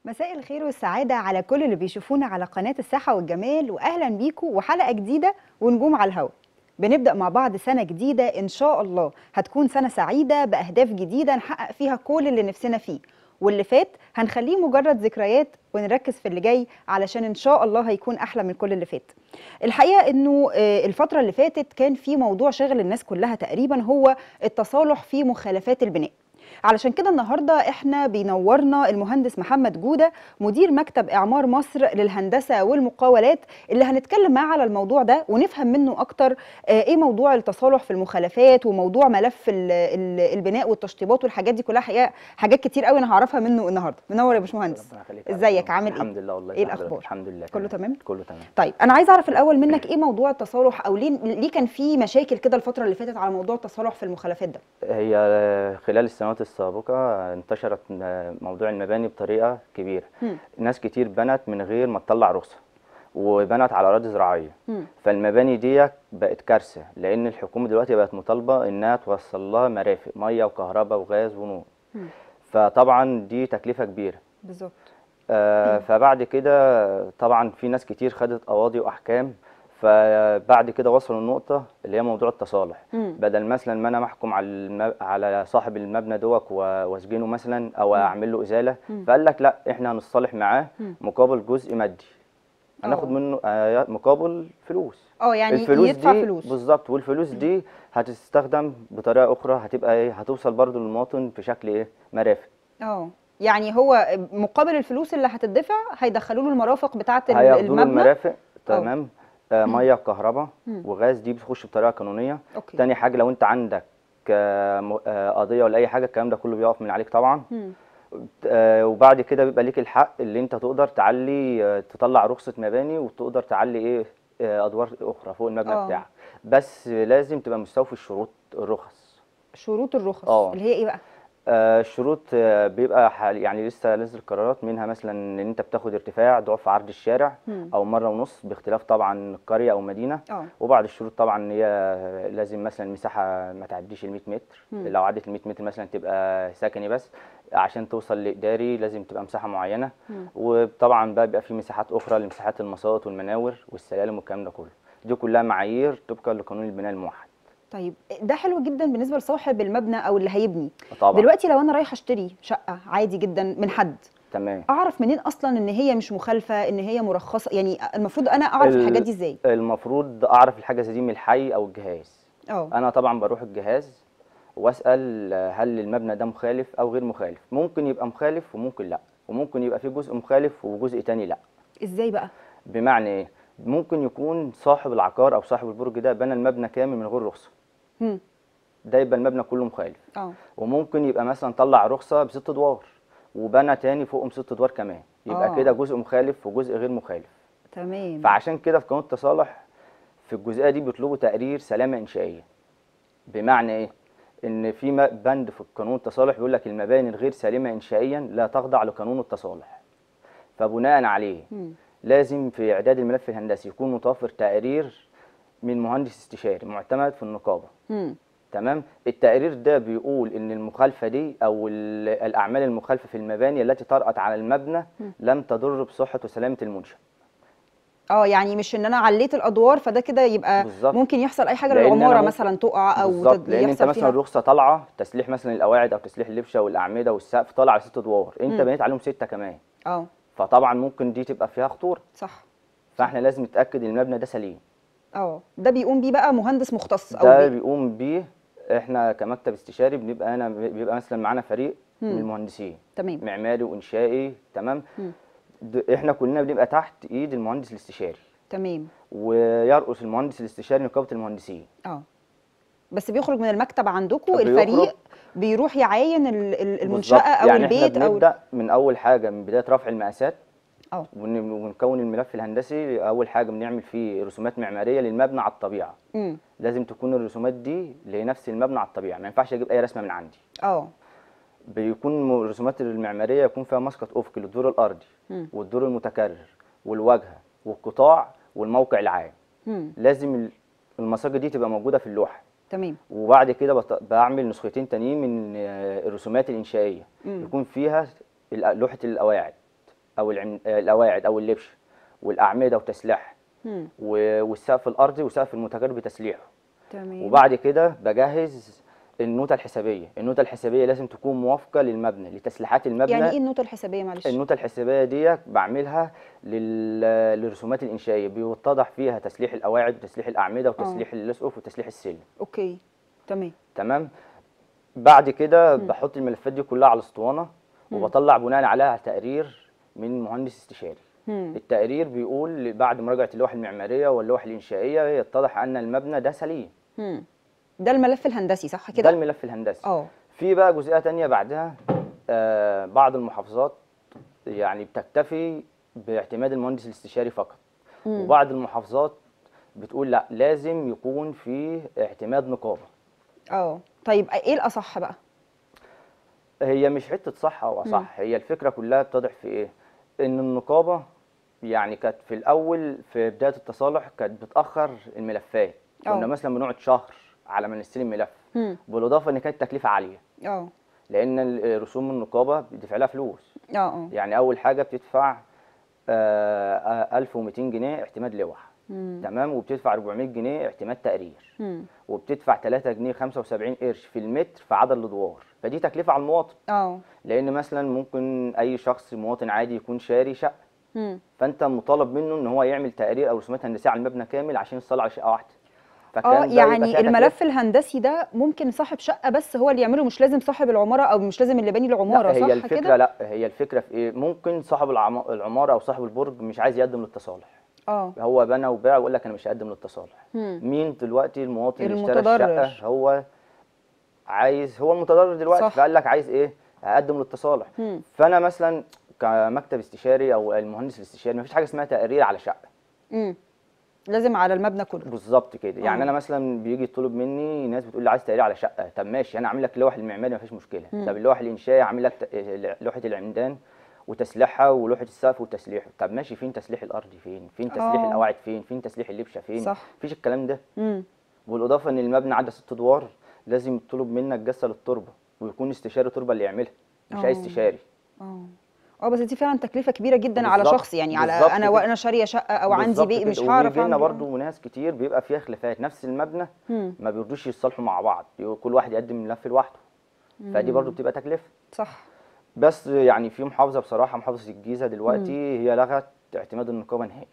مساء الخير والسعادة على كل اللي بيشوفونا على قناة الصحة والجمال وأهلا بيكم وحلقة جديدة ونجوم على الهواء بنبدأ مع بعض سنة جديدة إن شاء الله هتكون سنة سعيدة بأهداف جديدة نحقق فيها كل اللي نفسنا فيه واللي فات هنخليه مجرد ذكريات ونركز في اللي جاي علشان إن شاء الله هيكون أحلى من كل اللي فات الحقيقة إنه آه، الفترة اللي فاتت كان في موضوع شغل الناس كلها تقريبا هو التصالح في مخالفات البناء علشان كده النهارده احنا بينورنا المهندس محمد جوده مدير مكتب اعمار مصر للهندسه والمقاولات اللي هنتكلم معاه على الموضوع ده ونفهم منه اكتر آه، ايه موضوع التصالح في المخالفات وموضوع ملف ال- ال- البناء والتشطيبات والحاجات دي كلها حقيقه حاجات كتير قوي انا هعرفها منه النهارده منور يا باشمهندس ربنا يخليك يا ازيك رب. عامل ايه الحمد لله والله ايه تمام. الأخبار؟ الحمد لله كله تمام؟ كله تمام طيب انا عايزه اعرف الاول منك ايه موضوع التصالح او ليه ليه كان في مشاكل كده الفتره اللي فاتت على موضوع التصالح في المخالفات ده هي خلال السنوات السابقة انتشرت موضوع المباني بطريقة كبيرة مم. ناس كتير بنت من غير ما تطلع رخصة وبنت على أراضي زراعية مم. فالمباني دي بقت كارثة لأن الحكومة دلوقتي بقت مطالبة إنها توصل لها مرافق مية وكهرباء وغاز ونور مم. فطبعا دي تكلفة كبيرة بالظبط آه، فبعد كده طبعا في ناس كتير خدت قواضي واحكام فبعد كده وصلوا النقطة اللي هي موضوع التصالح مم. بدل مثلا ما انا محكم على الم... على صاحب المبنى دوت و- واسجنه مثلا او اعمل له ازالة مم. فقال لك لا احنا هنصالح معاه مم. مقابل جزء مادي هناخد آه. منه آه، مقابل فلوس اه يعني الفلوس يدفع دي فلوس بالظبط والفلوس دي هتستخدم بطريقة اخرى هتبقى ايه هتوصل برضو للمواطن في شكل ايه مرافق اه يعني هو مقابل الفلوس اللي هتدفع هيدخلوا له المرافق بتاعه ال- هياخدوا له المبنى المرافق تمام آه ميه وكهرباء مم. وغاز دي بتخش بطريقه قانونيه اوكي تاني حاجه لو انت عندك آه، م- آه، قضيه ولا اي حاجه الكلام ده كله بيقف من عليك طبعا مم. آه، وبعد كده بيبقى ليك الحق اللي انت تقدر تعلي آه، تطلع رخصه مباني وتقدر تعلي ايه آه، ادوار اخرى فوق المبنى آه. بتاعك بس لازم تبقى مستوفي الشروط الرخص شروط الرخص آه. اللي هي ايه بقى آه، الشروط آه، بيبقى حال يعني لسه نزل قرارات منها مثلا ان انت بتاخد ارتفاع ضعف عرض الشارع مم. او مره ونص باختلاف طبعا قريه او مدينه اه وبعض الشروط طبعا ان هي لازم مثلا المساحه ما تعديش ال 100 متر مم. لو عدت ال 100 متر مثلا تبقى سكني بس عشان توصل لاداري لازم تبقى مساحه معينه مم. وطبعا بقى بيبقى في مساحات اخرى لمساحات المساط والمناور والسلالم والكلام ده كله دي كلها معايير طبقا لقانون البناء الموحد طيب ده حلو جدا بالنسبه لصاحب المبنى او اللي هيبني طبعا دلوقتي لو انا رايحه اشتري شقه عادي جدا من حد تمام اعرف منين اصلا ان هي مش مخالفه ان هي مرخصه يعني المفروض انا اعرف ال- الحاجات دي ازاي المفروض اعرف الحاجه زي دي من الحي او الجهاز اه انا طبعا بروح الجهاز واسال هل المبنى ده مخالف او غير مخالف ممكن يبقى مخالف وممكن لا وممكن يبقى فيه جزء مخالف وجزء تاني لا ازاي بقى بمعنى ايه ممكن يكون صاحب العقار او صاحب البرج ده بنى المبنى كامل من غير رخصه مم. ده يبقى المبنى كله مخالف اه وممكن يبقى مثلا طلع رخصه بست ادوار وبنى تاني فوقهم ست ادوار كمان يبقى آه. كده جزء مخالف وجزء غير مخالف تمام فعشان كده في قانون التصالح في الجزئيه دي بيطلبوا تقرير سلامه انشائيه بمعنى ايه ان في م- بند في قانون التصالح بيقول لك المباني الغير سليمه انشائيا لا تخضع لقانون التصالح فبناء عليه مم. لازم في اعداد الملف الهندسي يكون متوفر تقرير من مهندس استشاري معتمد في النقابه مم. تمام التقرير ده بيقول ان المخالفه دي او ال- الاعمال المخالفه في المباني التي طرأت على المبنى لم تضر بصحه وسلامه المنشأ اه يعني مش ان انا عليت الادوار فده كده يبقى بالظبط. ممكن يحصل اي حاجه لأن أنا للعماره ممكن- مثلا تقع او بالظبط تد- لان انت يحصل مثلا فيها الرخصه طالعه تسليح مثلا القواعد او تسليح اللبشه والاعمده والسقف طالع على ست ادوار انت مم. بنيت عليهم سته كمان اه فطبعا ممكن دي تبقى فيها خطوره صح فاحنا لازم نتاكد ان المبنى ده سليم اه ده بيقوم بيه بقى مهندس مختص او ده بي... بيقوم بيه احنا كمكتب استشاري بنبقى انا بيبقى مثلا معانا فريق مم. من المهندسين تمام معماري وانشائي تمام مم. د- احنا كلنا بنبقى تحت ايد المهندس الاستشاري تمام ويرقص المهندس الاستشاري نقابه المهندسين اه بس بيخرج من المكتب عندكم بيخرج. الفريق بيروح يعاين ال- ال- المنشاه بالظبط. او يعني البيت احنا او بنبدا من اول حاجه من بدايه رفع المقاسات اه ون- ونكون الملف الهندسي اول حاجه بنعمل فيه رسومات معماريه للمبنى على الطبيعه امم لازم تكون الرسومات دي لنفس المبنى على الطبيعه ما ينفعش اجيب اي رسمه من عندي اه بيكون م- الرسومات المعماريه يكون فيها مسقط افقي للدور الارضي مم. والدور المتكرر والواجهه والقطاع والموقع العام امم لازم ال- المساقط دي تبقى موجوده في اللوحه تمام وبعد كده بط- بعمل نسختين تانيين من آه، الرسومات الانشائيه مم. يكون فيها ال- لوحه القواعد او العم... آه، القواعد او اللبش والاعمده وتسليحها مم. و- والسقف الارضي وسقف المتجر بتسليحه تمام وبعد كده بجهز النوتة الحسابية النوتة الحسابية لازم تكون موافقة للمبنى لتسليحات المبنى يعني ايه النوتة الحسابية معلش النوتة الحسابية دي بعملها لل... للرسومات الإنشائية بيتضح فيها تسليح القواعد وتسليح الأعمدة وتسليح الأسقف وتسليح السلم اوكي تمام تمام بعد كده بحط الملفات دي كلها على اسطوانة وبطلع بناء عليها تقرير من مهندس استشاري مم. التقرير بيقول بعد مراجعة اللوحة المعمارية واللوحة الإنشائية يتضح أن المبنى ده سليم مم. ده الملف الهندسي صح ده كده الملف الهندسي اه في بقى جزئية تانية بعدها آه بعض المحافظات يعني بتكتفي باعتماد المهندس الاستشاري فقط مم. وبعض المحافظات بتقول لا لازم يكون في اعتماد نقابة اه طيب ايه الاصح بقى هي مش حتة صح أو أصح هي الفكرة كلها بتضح في إيه إن النقابة يعني كانت في الأول في بداية التصالح كانت بتأخر الملفات كنا أه. مثلا بنقعد شهر على ما نستلم ملف مم. بالإضافة إن كانت التكلفة عالية اه لأن ال- رسوم النقابة بيدفع لها فلوس اه اه يعني اول حاجه بتدفع آه، آه، 1200 جنيه اعتماد لوح مم. تمام وبتدفع 400 جنيه اعتماد تقرير مم. وبتدفع 3 جنيه 75 قرش في المتر في عدد الادوار فدي تكلفه على المواطن اه لان مثلا ممكن اي شخص مواطن عادي يكون شاري شقه مم. فانت مطالب منه ان هو يعمل تقرير او رسومات هندسيه على المبنى كامل عشان يصل على شقه واحده اه فكان ده يبقى يعني فيها تكلفة. الملف الهندسي ده ممكن صاحب شقة بس هو اللي يعمله مش لازم صاحب العمارة او مش لازم اللي باني العمارة لا صح هي الفكره كده لا هي الفكره في ايه ممكن صاحب العم- العماره او صاحب البرج مش عايز يقدم للتصالح اه هو بنى وباع ويقول لك انا مش هقدم للتصالح مم. مين دلوقتي المواطن اللي اشترى المتضرر. الشقه هو عايز هو المتضرر دلوقتي صح. فقال لك عايز ايه هقدم للتصالح مم. فانا مثلا كمكتب استشاري او المهندس الاستشاري مفيش حاجه اسمها تقرير على شقه مم. لازم على المبنى كله بالظبط كده يعني آه. انا مثلا بيجي يطلب مني ناس بتقول لي عايز تقرير على شقه طب ماشي انا اعمل لك لوح المعماري مفيش مشكله مم. طب اللوح الانشائي اعمل لك ت- لوحه العمدان وتسليحها ولوحه السقف وتسليحه طب ماشي فين تسليح الارض فين فين تسليح آه. القواعد فين فين تسليح اللبشه فين صح. مفيش الكلام ده مم. بالاضافه ان المبنى عدى ست ادوار لازم يطلب منك جسه للتربه ويكون استشاري تربه اللي يعملها مش آه. اي استشاري اه اه بس دي فعلا تكلفة كبيرة جدا على بالظبط، شخص يعني على بالظبط انا كده. وانا شارية شقة او عندي بالظبط بيت كده. مش هعرف وبيجي لنا اعمل برضه ناس كتير بيبقى فيها خلافات نفس المبنى مم. ما بيرضوش يتصالحوا مع بعض يقول كل واحد يقدم ملف لوحده فدي برضه بتبقى تكلفه صح بس يعني في محافظه بصراحه محافظه الجيزه دلوقتي هي لغت اعتماد النقابه نهائي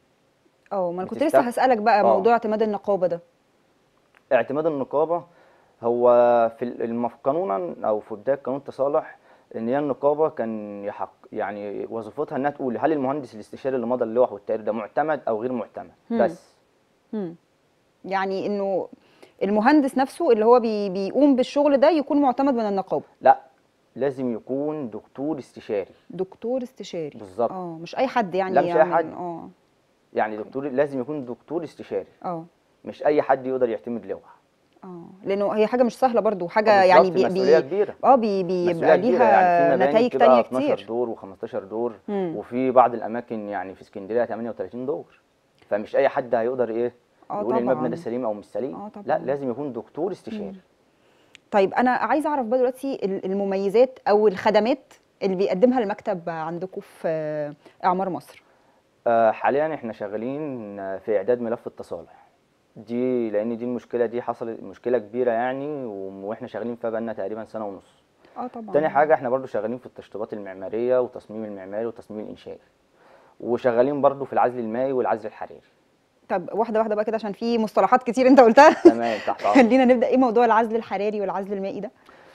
اه ما انا كنت بتستخ- لسه هسألك بقى آه. موضوع اعتماد النقابة ده اعتماد النقابه هو في المف... قانونا او في بدايه قانون التصالح ان هي النقابه كان يحق يعني وظيفتها انها تقول هل المهندس الاستشاري اللي مضى اللوح والتقرير ده معتمد او غير معتمد مم. بس مم. يعني انه المهندس نفسه اللي هو بي بيقوم بالشغل ده يكون معتمد من النقابة لا لازم يكون دكتور استشاري دكتور استشاري بالظبط. اه مش اي حد يعني لا، مش أي يعمل- حد. اه يعني دكتور لازم يكون دكتور استشاري اه مش اي حد يقدر يعتمد لوح اه لانه هي حاجه مش سهله برضو حاجه بالظبط، يعني بي مسؤولية بي كبيرة. اه بي بيبقى مسؤولية كبيرة ليها يعني في مباني نتائج بتبقى تانية 12 كتير دور و15 دور مم. وفي بعض الاماكن يعني في اسكندريه 38 دور فمش اي حد هيقدر ايه آه يقول المبنى طبعاً. ده سليم او مش سليم آه طبعاً. لا لازم يكون دكتور استشاري طيب انا عايزه اعرف بقى دلوقتي ال- المميزات او الخدمات اللي بيقدمها المكتب عندكم في آه، اعمار مصر آه حاليا احنا شغالين آه، في اعداد ملف التصالح دي لان دي المشكله دي حصلت مشكله كبيره يعني و- واحنا شغالين فيها بقالنا تقريبا سنه ونص اه طبعا تاني حاجه احنا برضو شغالين في التشطيبات المعماريه وتصميم المعماري وتصميم الانشائي وشغالين برضو في العزل المائي والعزل الحراري طب واحده واحده بقى كده عشان في مصطلحات كتير انت قلتها تمام تحت امرك خلينا نبدا ايه موضوع العزل الحراري والعزل المائي ده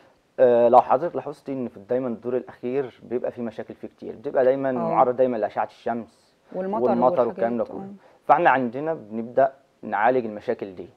آه، لو حضرتك لاحظتي ان في دايما الدور الاخير بيبقى فيه مشاكل فيه كتير بتبقى دايما معرض دايما لاشعه الشمس والمطر والمطر والحاجات والكلام ده دي. كله فاحنا عندنا بنبدا نعالج المشاكل دي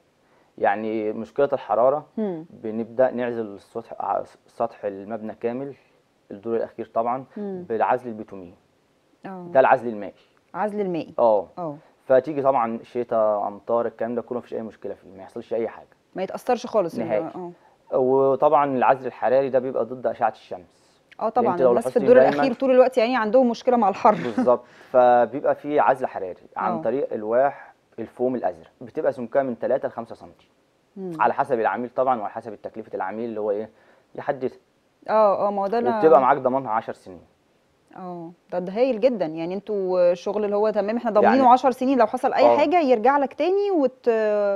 يعني مشكله الحراره مم. بنبدا نعزل السطح ع- سطح المبنى كامل الدور الاخير طبعا مم. بالعزل البيتومي اه ده العزل المائي عزل المائي اه اه فتيجي طبعا شتاء امطار الكلام ده كله مفيش اي مشكله فيه ما يحصلش اي حاجه ما يتاثرش خالص ال- نهائي. اه وطبعا العزل الحراري ده بيبقى ضد اشعه الشمس اه طبعا انت لو الناس في لاحظتي الدور دايماً- الاخير طول الوقت يعني عندهم مشكله مع الحر بالظبط فبيبقى في عزل حراري عن اه. طريق الواح الفوم الازرق بتبقى سمكها من 3 ل 5 سم مم. على حسب العميل طبعا وعلى حسب تكلفه العميل اللي هو ايه يحددها اه اه ما هو ده انا وبتبقى معاك ضمانها 10 سنين اه ده ده هايل جدا يعني انتوا الشغل اللي هو تمام احنا ضامنينه يعني- 10 سنين لو حصل اي آه. حاجه يرجع لك تاني وت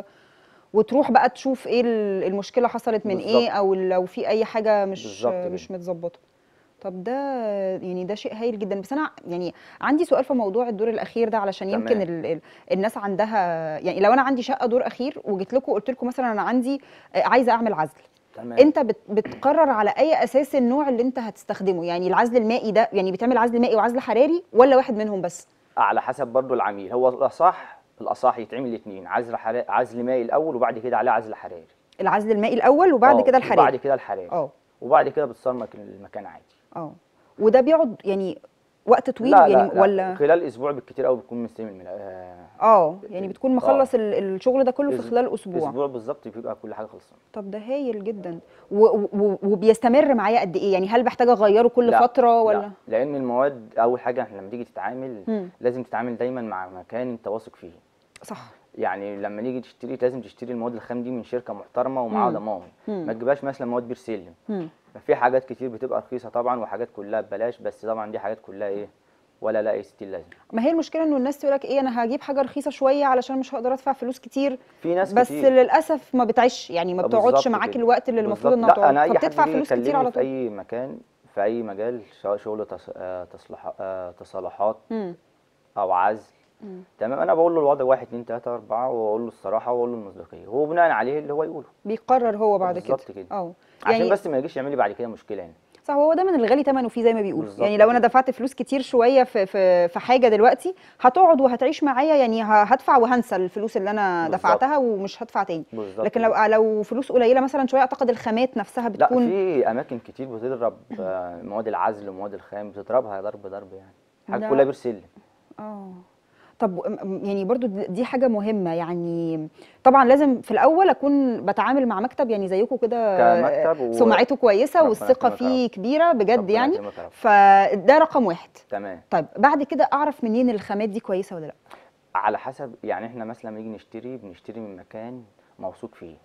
وتروح بقى تشوف ايه ال- المشكله حصلت من ايه بالظبط. او لو في اي حاجه مش بالظبط كده. مش متظبطه طب ده يعني ده شيء هايل جدا بس انا يعني عندي سؤال في موضوع الدور الاخير ده علشان تمام. يمكن ال ال الناس عندها يعني لو انا عندي شقه دور اخير وجيت لكم وقلت لكم مثلا انا عندي آه، عايزه اعمل عزل تمام انت بت بتقرر على اي اساس النوع اللي انت هتستخدمه يعني العزل المائي ده يعني بيتعمل عزل مائي وعزل حراري ولا واحد منهم بس على حسب برضو العميل هو الاصح الاصح يتعمل الاثنين عزل حراري عزل مائي الاول وبعد كده عليه عزل حراري العزل المائي الاول وبعد آه، كده وبعد الحراري كده الحراري اه وبعد كده بتصمك المكان عادي اه وده بيقعد يعني وقت طويل لا يعني لا لا ولا خلال اسبوع بالكتير قوي بتكون مستلم الملا- آه، اه يعني بتكون آه. مخلص ال- الشغل ده كله في أس- خلال اسبوع اسبوع بالظبط بيبقى كل حاجه خلصانه طب ده هايل جدا و و وبيستمر معايا قد ايه يعني هل بحتاج اغيره كل لا، فتره ولا لا لان المواد اول حاجه احنا لما تيجي تتعامل مم. لازم تتعامل دايما مع مكان انت واثق فيه صح يعني لما نيجي تشتري لازم تشتري المواد الخام دي من شركه محترمه ومعاها مم. ضمان مم. ما تجيبهاش مثلا مواد بير سلم مم. في حاجات كتير بتبقى رخيصه طبعا وحاجات كلها ببلاش بس طبعا دي حاجات كلها ايه ولا لا اي ستيل لازم ما هي المشكله انه الناس تقول لك ايه انا هجيب حاجه رخيصه شويه علشان مش هقدر ادفع فلوس كتير في ناس بس كتير للاسف ما بتعيش يعني ما آه، بتقعدش بالظبط معاك كده. الوقت اللي المفروض بالظبط. انها لا انا تقعد اي حد فبتدفع بيجي فلوس كتير يكلمني على في طول اي مكان في اي مجال سواء شغل تص... آه، تصلح آه، تصالحات مم. او عزل مم. تمام انا بقول له الوضع واحد اتنين تلاته اربعه واقول له الصراحه واقول له المصداقيه هو بناء عليه اللي هو يقوله بيقرر هو بعد كده بالظبط كده. اه عشان يعني بس ما يجيش يعمل لي بعد كده مشكله يعني صح هو ده من الغالي ثمنه فيه زي ما بيقولوا بالظبط يعني لو انا كده. دفعت فلوس كتير شويه في في في حاجه دلوقتي هتقعد وهتعيش معايا يعني ه- هدفع وهنسى الفلوس اللي انا بالظبط. دفعتها ومش هدفع تاني بالظبط لكن كده. لو لو فلوس قليله مثلا شويه اعتقد الخامات نفسها لا بتكون في اماكن كتير بتضرب آه، مواد العزل ومواد الخام بتضربها ضرب ضرب يعني حاجه لا. كلها بيرسل اه طب م- م- يعني برضو د- دي حاجة مهمة يعني طبعا لازم في الأول أكون بتعامل مع مكتب يعني زيكم كده كمكتب و- سمعته كويسة ربنا والثقة يكرمك يا فيه كبيرة بجد ربنا يعني يكرمك يا رب. فده رقم واحد تمام طيب بعد كده أعرف منين الخامات دي كويسة ولا لأ على حسب يعني احنا مثلا لما نيجي نشتري بنشتري من مكان موثوق فيه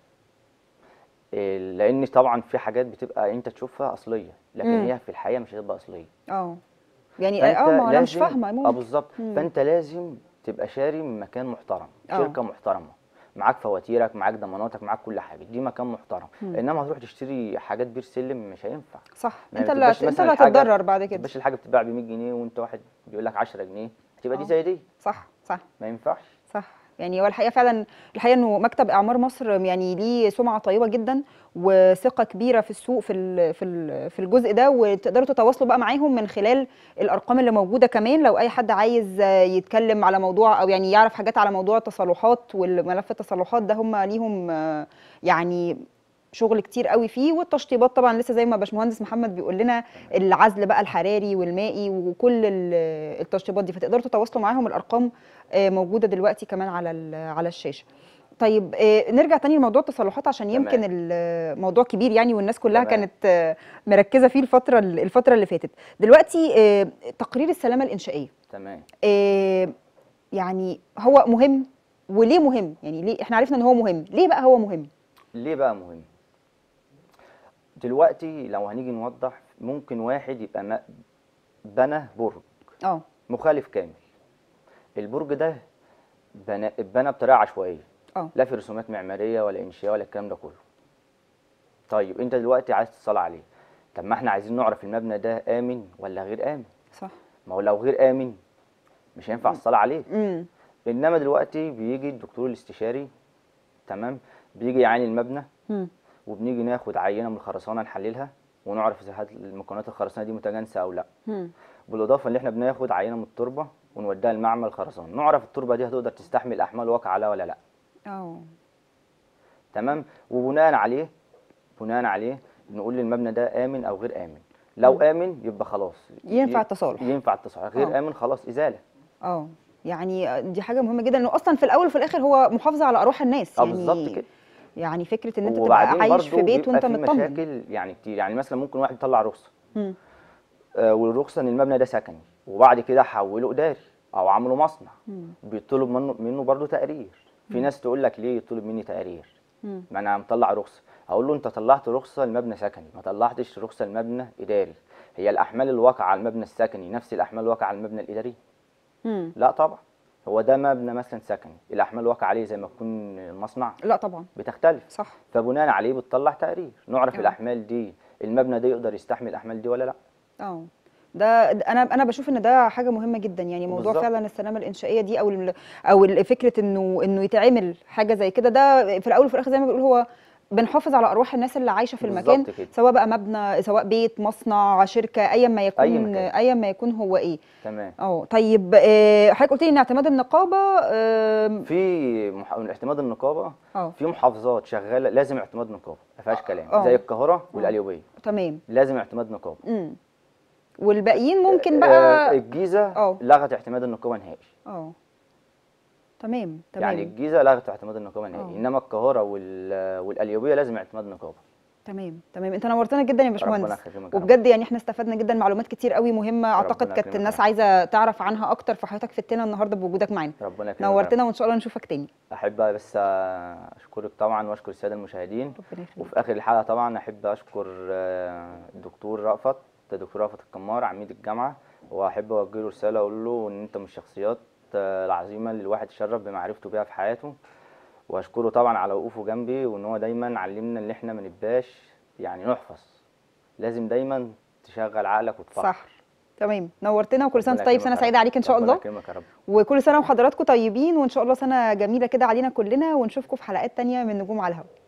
إيه، لان طبعا في حاجات بتبقى انت تشوفها اصليه لكن مم. هي في الحقيقه مش هتبقى اصليه اه يعني فأنت اه ما أنا مش لازم- فاهمة اه ممكن بالظبط مم. فانت لازم تبقى شاري من مكان محترم آه. شركه محترمه معاك فواتيرك معاك ضماناتك معاك كل حاجه دي مكان محترم مم. انما هتروح تشتري حاجات بير سلم مش هينفع صح ما أنت اللي تبقاش هت- أنت مثلاً اللي الحاجة- هتتضرر بعد ما كده تبقاش الحاجه بتتباع ب 100 جنيه وانت واحد بيقول لك 10 جنيه هتبقى آه. دي زي دي صح صح ما ينفعش صح يعني هو الحقيقه فعلا الحقيقه انه مكتب اعمار مصر يعني ليه سمعه طيبه جدا وثقه كبيره في السوق في ال في ال في الجزء ده وتقدروا تتواصلوا بقى معاهم من خلال الارقام اللي موجوده كمان لو اي حد عايز يتكلم على موضوع او يعني يعرف حاجات على موضوع التصالحات والملف التصالحات ده هم ليهم آه، يعني شغل كتير قوي فيه والتشطيبات طبعا لسه زي ما باشمهندس محمد بيقول لنا العزل بقى الحراري والمائي وكل ال- التشطيبات دي فتقدروا تتواصلوا معاهم الارقام آه، موجوده دلوقتي كمان على ال- على الشاشه طيب آه، نرجع تاني لموضوع التصلحات عشان تمام. يمكن الموضوع كبير يعني والناس كلها تمام. كانت آه، مركزه فيه الفتره الفتره اللي فاتت دلوقتي آه، تقرير السلامه الانشائيه تمام آه، يعني هو مهم وليه مهم يعني ليه احنا عرفنا ان هو مهم ليه بقى هو مهم ليه بقى مهم دلوقتي لو هنيجي نوضح ممكن واحد يبقى م- بنى برج اه مخالف كامل البرج ده بنى اتبنى بطريقه عشوائيه اه لا في رسومات معماريه ولا انشاء ولا الكلام ده كله طيب انت دلوقتي عايز تصلي عليه طب ما احنا عايزين نعرف المبنى ده امن ولا غير امن صح ما هو لو غير امن مش هينفع الصلاه عليه امم انما دلوقتي بيجي الدكتور الاستشاري تمام بيجي يعاين المبنى امم وبنيجي ناخد عينه من الخرسانه نحللها ونعرف اذا هاد المكونات الخرسانه دي متجانسه او لا امم بالاضافه ان احنا بناخد عينه من التربه ونوديها المعمل الخرسانه نعرف التربه دي هتقدر تستحمل احمال واقعه عليها ولا لا اه تمام وبناء عليه بناء عليه نقول المبنى ده امن او غير امن لو امن يبقى خلاص ينفع ي- التصالح. ينفع التصالح غير آه. امن خلاص ازاله اه يعني دي حاجه مهمه جدا انه اصلا في الاول وفي الاخر هو محافظه على ارواح الناس اه يعني بالظبط كده يعني فكره ان انت وبعدين تبقى عايش في برضو بيت بيبقى وانت في مطمن مشاكل يعني كتير يعني مثلا ممكن واحد يطلع رخصه مم. آه، والرخصه ان المبنى ده سكني وبعد كده حوله اداري او عمله مصنع مم. بيطلب منه منه برضه تقرير في ناس تقول لك ليه يطلب مني تقرير مم. ما انا مطلع رخصه اقول له انت طلعت رخصه المبنى سكني ما طلعتش رخصه المبنى اداري هي الاحمال الواقعه على المبنى السكني نفس الاحمال الواقعه على المبنى الاداري مم. لا طبعا هو ده مبنى مثلا سكني الاحمال الواقعه عليه زي ما تكون مصنع لا طبعا بتختلف صح فبناء عليه بتطلع تقرير نعرف آه. الاحمال دي المبنى ده يقدر يستحمل الاحمال دي ولا لا اه ده ده- انا انا بشوف ان ده حاجه مهمه جدا يعني موضوع بالظبط. فعلا السلامه الانشائيه دي او ال- او ال- فكره انه انه يتعمل حاجه زي كده ده في الاول وفي الاخر زي ما بيقول هو بنحافظ على ارواح الناس اللي عايشه في المكان بالظبط كده. سواء بقى مبنى سواء بيت مصنع شركه ايا ما يكون مكان. ايا ما يكون هو ايه تمام اه طيب آه، حضرتك قلت لي ان اعتماد النقابه آم، في مح... من اعتماد النقابه اه في محافظات شغاله لازم اعتماد نقابه ما فيهاش كلام آه. زي القاهره والقليوبيه تمام لازم اعتماد نقابه امم والباقيين ممكن آه، بقى الجيزه آه. لغت اعتماد النقابه نهائي اه تمام تمام يعني الجيزه لغت اعتماد النقابه نهائي آه. انما القاهره وال... والقليوبيه لازم اعتماد نقابه تمام تمام انت نورتنا جدا يا باشمهندس ربنا يخليك يا رب. وبجد يعني احنا استفدنا جدا معلومات كتير قوي مهمه اعتقد ربنا كانت يكرمك الناس يا رب. عايزه تعرف عنها اكتر فحضرتك فدتنا النهارده بوجودك معانا ربنا يكرمك يا رب. نورتنا وان شاء الله نشوفك تاني احب بس اشكرك طبعا واشكر الساده المشاهدين ربنا يخليك وفي اخر الحلقه طبعا احب اشكر آه، الدكتور رأفت الدكتور رأفت الكمار عميد الجامعه واحب اوجه له رساله اقول له ان انت من الشخصيات آه، العظيمه اللي الواحد يشرف بمعرفته بيها في حياته واشكره طبعا على وقوفه جنبي وان هو دايما علمنا ان احنا ما نبقاش يعني نحفظ لازم دايما تشغل عقلك وتفكر صح تمام نورتنا وكل سنه ربنا وانت طيب يكرمك سنه يا سعيده رب. عليك ان شاء ربنا الله يكرمك يا رب وكل سنه وحضراتكم طيبين وان شاء الله سنه جميله كده علينا كلنا ونشوفكم في حلقات تانية من نجوم على الهوا